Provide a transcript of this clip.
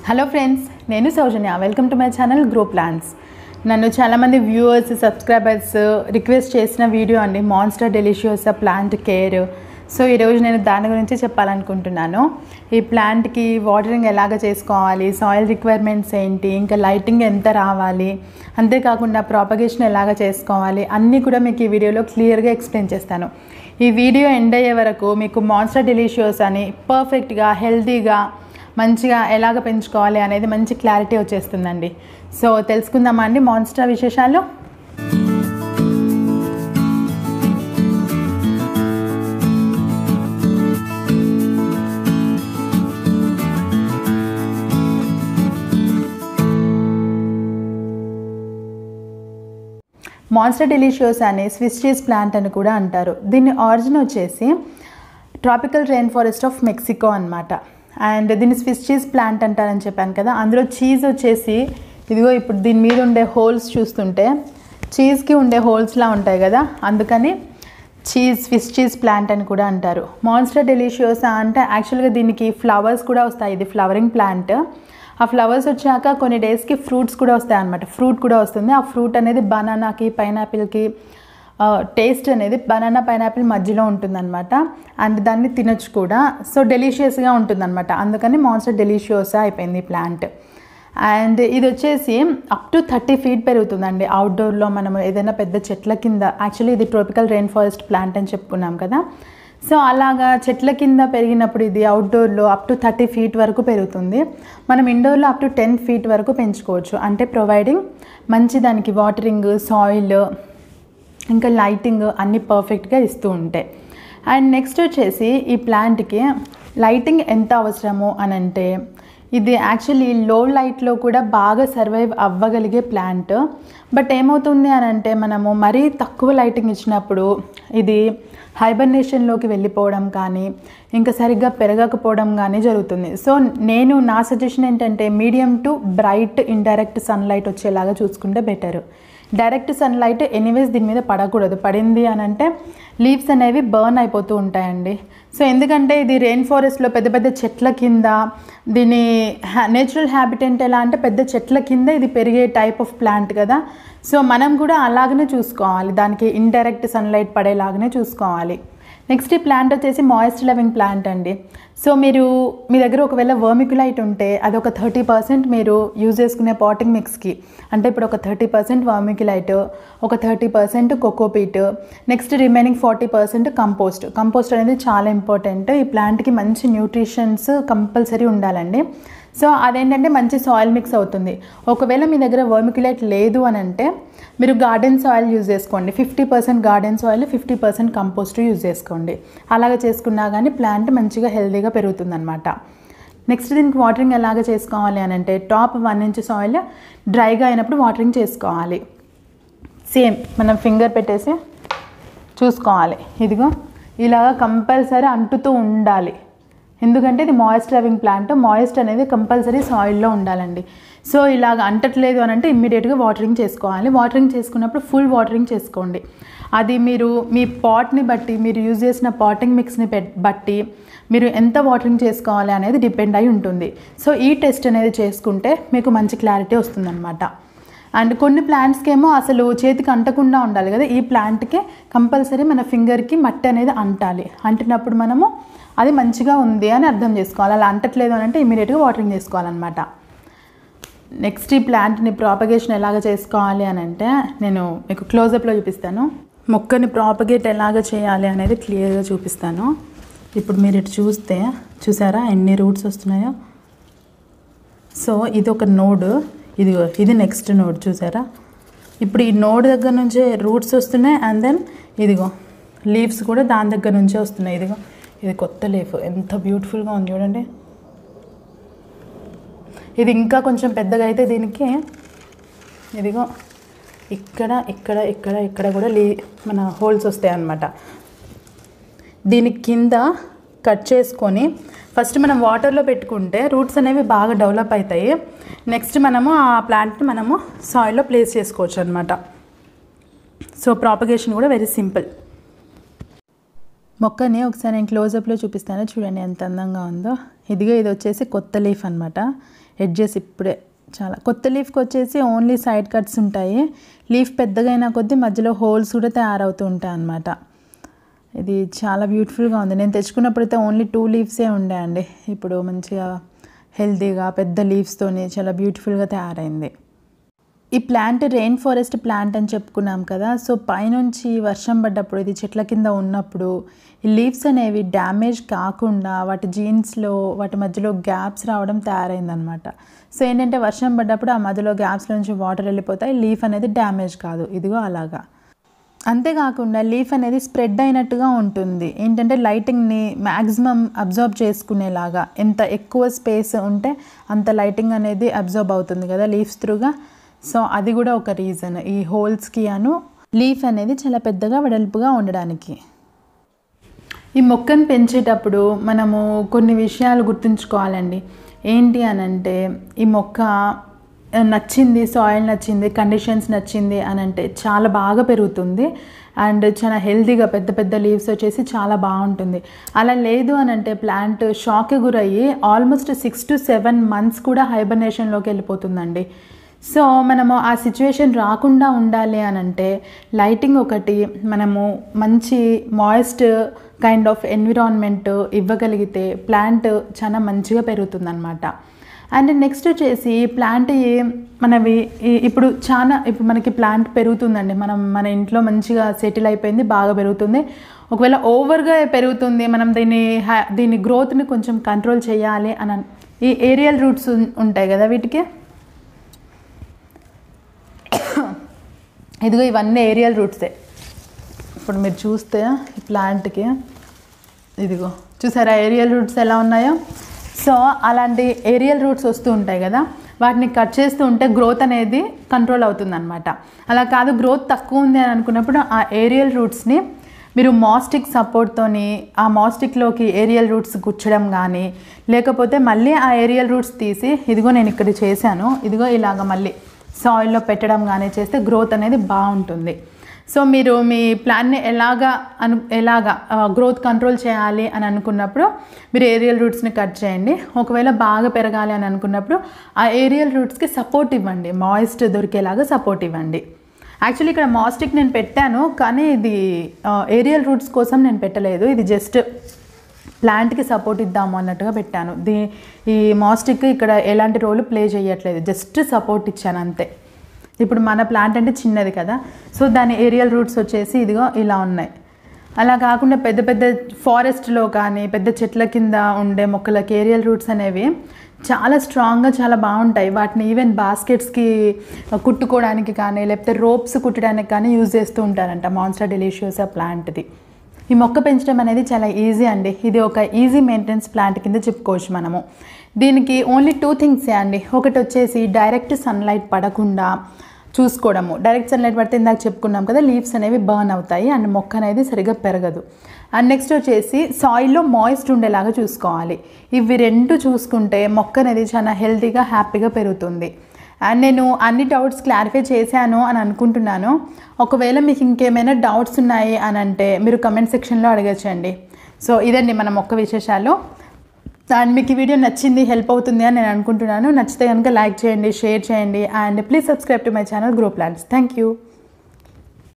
hello friends నేను Soujanya welcome to my channel grow plans నన్ను చాలామంది వ్యూవర్స్ సబ్స్క్రైబర్స్ రిక్వెస్ట్ చేసిన వీడియో అండి monstera deliciosa plant care so ఈరోజు నేను దాని గురించి చెప్పాలనుకుంటున్నాను ఈ ప్లాంట్కి వాటరింగ్ ఎలాగ చేసుకోవాలి సాయిల్ రిక్వైర్మెంట్స్ ఏంటి ఇంకా లైటింగ్ ఎంత రావాలి అంతేకాకుండా ప్రాపగేషన్ ఎలాగ చేసుకోవాలి అన్నీ కూడా మీకు ఈ వీడియోలో క్లియర్గా ఎక్స్ప్లెయిన్ చేస్తాను ఈ వీడియో ఎండ్ అయ్యే వరకు మీకు మాన్స్టర్ డెలిషియస్ అని పర్ఫెక్ట్గా హెల్తీగా మంచిగా ఎలాగ పెంచుకోవాలి అనేది మంచి క్లారిటీ వచ్చేస్తుందండి సో తెలుసుకుందామా అండి మాన్స్టర్ విశేషాలు మాన్స్టర్ డెలిషియస్ అనే స్విస్ చీజ్ ప్లాంట్ అని కూడా అంటారు దీని ఆరిజిన్ వచ్చేసి tropical rain forest of Mexico అనమాట అండ్ దీన్ని స్విస్ చీజ్ ప్లాంట్ అంటారని చెప్పాను కదా అందులో చీజ్ వచ్చేసి ఇదిగో ఇప్పుడు దీని మీద ఉండే హోల్స్ చూస్తుంటే చీజ్కి ఉండే హోల్స్లా ఉంటాయి కదా అందుకని చీజ్ స్విస్ చీజ్ ప్లాంట్ అని కూడా అంటారు మాన్స్టర్ డెలిషియోసా అంటే యాక్చువల్గా దీనికి ఫ్లవర్స్ కూడా వస్తాయి ఇది ఫ్లవరింగ్ ప్లాంట్ ఆ ఫ్లవర్స్ వచ్చాక కొన్ని డేస్కి ఫ్రూట్స్ కూడా వస్తాయి అనమాట ఫ్రూట్ కూడా వస్తుంది ఆ ఫ్రూట్ అనేది బనానాకి పైనాపిల్కి టేస్ట్ అనేది బనానా పైనాపిల్ మధ్యలో ఉంటుందన్నమాట అండ్ దాన్ని తినొచ్చు కూడా సో డెలిషియస్గా ఉంటుందన్నమాట అందుకని మాన్స్టర్ డెలిషియస్ అయిపోయింది ఈ ప్లాంట్ అండ్ ఇది వచ్చేసి అప్ టు థర్టీ ఫీట్ పెరుగుతుందండి అవుట్డోర్లో మనం ఏదైనా పెద్ద చెట్ల కింద యాక్చువల్లీ ఇది ట్రోపికల్ రెయిన్ ఫారెస్ట్ ప్లాంట్ అని చెప్పుకున్నాం కదా సో అలాగా చెట్ల కింద పెరిగినప్పుడు ఇది అవుట్డోర్లో అప్ టు థర్టీ ఫీట్ వరకు పెరుగుతుంది మనం ఇండోర్లో అప్ టు టెన్ ఫీట్ వరకు పెంచుకోవచ్చు అంటే ప్రొవైడింగ్ మంచి దానికి వాటరింగ్ సాయిల్ ఇంకా లైటింగ్ అన్నీ పర్ఫెక్ట్గా ఇస్తూ ఉంటాయి అండ్ నెక్స్ట్ వచ్చేసి ఈ ప్లాంట్కి లైటింగ్ ఎంత అవసరము అని అంటే ఇది యాక్చువల్లీ లో లైట్లో కూడా బాగా సర్వైవ్ అవ్వగలిగే ప్లాంట్ బట్ ఏమవుతుంది అని అంటే మనము మరీ తక్కువ లైటింగ్ ఇచ్చినప్పుడు ఇది హైబర్నేషన్లోకి వెళ్ళిపోవడం కానీ ఇంకా సరిగ్గా పెరగకపోవడం కానీ జరుగుతుంది సో నేను నా సజెషన్ ఏంటంటే medium to bright indirect sunlight వచ్చేలాగా చూసుకుంటే బెటర్ డైరెక్ట్ సన్లైట్ ఎనీవేస్ దీని మీద పడకూడదు పడింది అని అంటే లీవ్స్ అనేవి బర్న్ అయిపోతూ ఉంటాయండి సో ఎందుకంటే ఇది రెయిన్ ఫారెస్ట్లో పెద్ద పెద్ద చెట్ల కింద దీని నేచురల్ హ్యాబిటెంట్ ఎలా అంటే పెద్ద చెట్ల కింద ఇది పెరిగే టైప్ ఆఫ్ ప్లాంట్ కదా సో మనం కూడా అలాగనే చూసుకోవాలి దానికి ఇండైరెక్ట్ సన్లైట్ పడేలాగానే చూసుకోవాలి నెక్స్ట్ ఈ ప్లాంట్ వచ్చేసి మాయిస్ట్ లవింగ్ ప్లాంట్ అండి సో మీరు మీ దగ్గర ఒకవేళ వర్మికులైట్ ఉంటే అది ఒక థర్టీ పర్సెంట్ మీరు యూజ్ చేసుకునే పాటింగ్ మిక్స్కి అంటే ఇప్పుడు ఒక థర్టీ పర్సెంట్ వర్మికులైట్ ఒక thirty percent cocopeat next remaining forty percent compost compost అనేది చాలా ఇంపార్టెంట్ ఈ ప్లాంట్కి మంచి న్యూట్రిషన్స్ కంపల్సరీ ఉండాలండి సో అదేంటంటే మంచి సాయిల్ మిక్స్ అవుతుంది ఒకవేళ మీ దగ్గర వర్మికులేట్ లేదు అని అంటే మీరు గార్డెన్ సాయిల్ యూజ్ చేసుకోండి fifty percent garden soil fifty percent compost use చేసుకోండి అలాగ చేసుకున్నా కానీ ప్లాంట్ మంచిగా హెల్తీగా పెరుగుతుందన్నమాట నెక్స్ట్ దీనికి వాటరింగ్ ఎలాగ చేసుకోవాలి అని అంటే టాప్ వన్ ఇంచ్ సాయిల్ డ్రైగా అయినప్పుడు వాటరింగ్ చేసుకోవాలి సేమ్ మనం ఫింగర్ పెట్టేసి చూసుకోవాలి ఇదిగో ఇలాగ కంపల్సరీ అంటుతూ ఉండాలి ఎందుకంటే ఇది మాయిస్ట్ లవింగ్ ప్లాంట్ మాయిస్ట్ అనేది కంపల్సరీ సాయిల్లో ఉండాలండి సో ఇలాగ అంటట్లేదు అని అంటే ఇమ్మీడియట్గా వాటరింగ్ చేసుకోవాలి వాటరింగ్ చేసుకున్నప్పుడు ఫుల్ వాటరింగ్ చేసుకోండి అది మీరు మీ పాట్ని బట్టి మీరు యూజ్ చేసిన పాటింగ్ మిక్స్ని బట్టి మీరు ఎంత వాటరింగ్ చేసుకోవాలి అనేది డిపెండ్ అయి ఉంటుంది సో ఈ టెస్ట్ అనేది చేసుకుంటే మీకు మంచి క్లారిటీ వస్తుందన్నమాట అండ్ కొన్ని ప్లాంట్స్కి ఏమో అసలు చేతికి అంటకుండా ఉండాలి కదా ఈ ప్లాంట్కి కంపల్సరీ మన ఫింగర్కి మట్టి అనేది అంటాలి అంటినప్పుడు మనము అది మంచిగా ఉంది అని అర్థం చేసుకోవాలి అలా అంటట్లేదు అని అంటే ఇమీడియట్గా వాటరింగ్ చేసుకోవాలన్నమాట నెక్స్ట్ ఈ ప్లాంట్ని ప్రాపగేషన్ ఎలాగ చేసుకోవాలి అని అంటే నేను మీకు క్లోజప్లో చూపిస్తాను మొక్కని ప్రాపగేట్ ఎలాగ చేయాలి అనేది క్లియర్గా చూపిస్తాను ఇప్పుడు మీరు ఇటు చూస్తే చూసారా ఎన్ని రూట్స్ వస్తున్నాయో సో ఇది ఒక నోడ్ ఇది ఇది నెక్స్ట్ నోడ్ చూసారా ఇప్పుడు ఈ నోడ్ దగ్గర నుంచే రూట్స్ వస్తున్నాయి అండ్ దెన్ ఇదిగో లీవ్స్ కూడా దాని దగ్గర నుంచే వస్తున్నాయి ఇదిగో ఇది కొత్త లీఫ్ ఎంత బ్యూటిఫుల్గా ఉంది చూడండి ఇది ఇంకా కొంచెం పెద్దగా అయితే దీనికి ఇదిగో ఇక్కడ ఇక్కడ ఇక్కడ ఇక్కడ కూడా లీ మన హోల్స్ వస్తాయి అన్నమాట దీని కింద కట్ చేసుకొని ఫస్ట్ మనం వాటర్లో పెట్టుకుంటే రూట్స్ అనేవి బాగా డెవలప్ అవుతాయి నెక్స్ట్ మనము ఆ ప్లాంట్ని మనము సాయిల్లో ప్లేస్ చేసుకోవచ్చు అనమాట సో ప్రాపగేషన్ కూడా వెరీ సింపుల్ మొక్కని ఒకసారి నేను క్లోజప్లో చూపిస్తాను చూడండి ఎంత అందంగా ఉందో ఇదిగో ఇది వచ్చేసి కొత్త లీఫ్ అనమాట ఎడ్జెస్ ఇప్పుడే చాలా కొత్త లీఫ్కి వచ్చేసి ఓన్లీ సైడ్ కట్స్ ఉంటాయి లీఫ్ పెద్దగా అయినా కొద్దీ మధ్యలో హోల్స్ కూడా తయారవుతూ ఉంటాయి అన్నమాట ఇది చాలా బ్యూటిఫుల్గా ఉంది నేను తెచ్చుకున్నప్పుడైతే ఓన్లీ టూ లీవ్సే ఉండే అండి ఇప్పుడు మంచిగా హెల్తీగా పెద్ద లీవ్స్తోని చాలా బ్యూటిఫుల్గా తయారైంది ఈ ప్లాంట్ రెయిన్ ఫారెస్ట్ ప్లాంట్ అని చెప్పుకున్నాం కదా సో పైనుంచి వర్షం పడ్డప్పుడు ఇది చెట్ల కింద ఉన్నప్పుడు ఈ లీవ్స్ అనేవి డ్యామేజ్ కాకుండా వాటి జీన్స్లో వాటి మధ్యలో గ్యాప్స్ రావడం తయారైందనమాట సో ఏంటంటే వర్షం పడ్డప్పుడు ఆ మధ్యలో గ్యాప్స్లో నుంచి వాటర్ వెళ్ళిపోతాయి లీఫ్ అనేది డ్యామేజ్ కాదు ఇదిగో అలాగా అంతేకాకుండా లీఫ్ అనేది స్ప్రెడ్ అయినట్టుగా ఉంటుంది ఏంటంటే లైటింగ్ని మ్యాక్సిమం అబ్జర్బ్ చేసుకునేలాగా ఎంత ఎక్కువ స్పేస్ ఉంటే అంత లైటింగ్ అనేది అబ్జర్బ్ అవుతుంది కదా లీవ్స్ త్రూగా సో అది కూడా ఒక రీజన్ ఈ హోల్స్కి అను లీఫ్ అనేది చాలా పెద్దగా వెడల్పుగా ఉండడానికి ఈ మొక్కను పెంచేటప్పుడు మనము కొన్ని విషయాలు గుర్తుంచుకోవాలండి ఏంటి అని అంటే ఈ మొక్క నచ్చింది సాయిల్ నచ్చింది కండిషన్స్ నచ్చింది అని అంటే చాలా బాగా పెరుగుతుంది అండ్ చాలా హెల్తీగా పెద్ద పెద్ద లీవ్స్ వచ్చేసి చాలా బాగుంటుంది అలా లేదు అని అంటే ప్లాంట్ షాక్కి గురయ్యి almost six to seven months కూడా హైబర్నేషన్లోకి వెళ్ళిపోతుందండి సో మనము ఆ సిచ్యువేషన్ రాకుండా ఉండాలి అని అంటే లైటింగ్ ఒకటి మనము మంచి మాయిస్ట్ కైండ్ ఆఫ్ ఎన్విరాన్మెంట్ ఇవ్వగలిగితే ప్లాంట్ చాలా మంచిగా పెరుగుతుందన్నమాట అండ్ నెక్స్ట్ వచ్చేసి ప్లాంట్ మనవి ఇప్పుడు చాలా ఇప్పుడు మనకి ప్లాంట్ పెరుగుతుందండి మనం మన ఇంట్లో మంచిగా సెటిల్ అయిపోయింది బాగా పెరుగుతుంది ఒకవేళ ఓవర్గా పెరుగుతుంది మనం దీన్ని దీని గ్రోత్ని కొంచెం కంట్రోల్ చేయాలి అని ఈ ఏరియల్ రూట్స్ ఉంటాయి కదా వీటికి ఇదిగో ఇవన్నీ ఏరియల్ రూట్సే ఇప్పుడు మీరు చూస్తే ఈ ప్లాంట్కి ఇదిగో చూసారా ఏరియల్ రూట్స్ ఎలా ఉన్నాయో సో అలాంటి ఏరియల్ రూట్స్ వస్తూ ఉంటాయి కదా వాటిని కట్ చేస్తూ ఉంటే గ్రోత్ అనేది కంట్రోల్ అవుతుంది అనమాట అలా కాదు గ్రోత్ తక్కువ ఉంది అని అనుకున్నప్పుడు ఆ ఏరియల్ రూట్స్ని మీరు మాస్టిక్ సపోర్ట్తోని ఆ మాస్టిక్లోకి ఏరియల్ రూట్స్ గుచ్చడం కానీ లేకపోతే మళ్ళీ ఆ ఏరియల్ రూట్స్ తీసి ఇదిగో నేను ఇక్కడ చేశాను ఇదిగో ఇలాగ మళ్ళీ సాయిల్లో పెట్టడం కానీ చేస్తే గ్రోత్ అనేది బాగుంటుంది సో మీరు మీ ప్లాన్ని ఎలాగా అను ఎలాగా గ్రోత్ కంట్రోల్ చేయాలి అని అనుకున్నప్పుడు మీరు ఏరియల్ రూట్స్ని కట్ చేయండి ఒకవేళ బాగా పెరగాలి అని అనుకున్నప్పుడు ఆ ఏరియల్ రూట్స్కి సపోర్ట్ ఇవ్వండి మాయిస్ట్ దొరికేలాగా సపోర్ట్ ఇవ్వండి యాక్చువల్లీ ఇక్కడ మాస్టిక్ నేను పెట్టాను కానీ ఇది ఏరియల్ రూట్స్ కోసం నేను పెట్టలేదు ఇది జస్ట్ ప్లాంట్కి సపోర్ట్ ఇద్దాము అన్నట్టుగా పెట్టాను దీ ఈ మాస్టిక్ ఇక్కడ ఎలాంటి రోల్ ప్లే చేయట్లేదు జస్ట్ సపోర్ట్ ఇచ్చాను అంతే ఇప్పుడు మన ప్లాంట్ అంటే చిన్నది కదా సో దాని ఏరియల్ రూట్స్ వచ్చేసి ఇదిగో ఇలా ఉన్నాయి అలా కాకుండా పెద్ద పెద్ద ఫారెస్ట్లో కానీ పెద్ద చెట్ల కింద ఉండే మొక్కలకి ఏరియల్ రూట్స్ అనేవి చాలా స్ట్రాంగ్గా చాలా బాగుంటాయి వాటిని ఈవెన్ బాస్కెట్స్కి కుట్టుకోవడానికి కానీ లేకపోతే రోప్స్ కుట్టడానికి కానీ యూజ్ చేస్తూ ఉంటారంట మాన్స్టర్ డెలిషియస్ ప్లాంట్ది ఈ మొక్క పెంచడం అనేది చాలా ఈజీ అండి ఇది ఒక ఈజీ మెయింటెనెన్స్ ప్లాంట్ కింద చెప్పుకోవచ్చు మనము దీనికి ఓన్లీ టూ థింగ్సే అండి ఒకటి వచ్చేసి డైరెక్ట్ సన్లైట్ పడకుండా చూసుకోవడము డైరెక్ట్ సన్లైట్ పడితే ఇందాక చెప్పుకున్నాం కదా లీవ్స్ అనేవి బర్న్ అవుతాయి అండ్ మొక్క అనేది సరిగ్గా పెరగదు అండ్ నెక్స్ట్ వచ్చేసి సాయిల్లో మాయిస్ట్ ఉండేలాగా చూసుకోవాలి ఇవి రెండు చూసుకుంటే మొక్క అనేది చాలా హెల్తీగా హ్యాపీగా పెరుగుతుంది అండ్ నేను అన్ని డౌట్స్ క్లారిఫై చేశాను అని అనుకుంటున్నాను ఒకవేళ మీకు ఇంకేమైనా డౌట్స్ ఉన్నాయి అని అంటే మీరు కమెంట్ సెక్షన్లో అడగచ్చండి సో ఇదండి మన మొక్క విశేషాలు అండ్ మీకు ఈ వీడియో నచ్చింది హెల్ప్ అవుతుంది అని నేను అనుకుంటున్నాను నచ్చితే కనుక లైక్ చేయండి షేర్ చేయండి and please subscribe to my channel grow plans thank you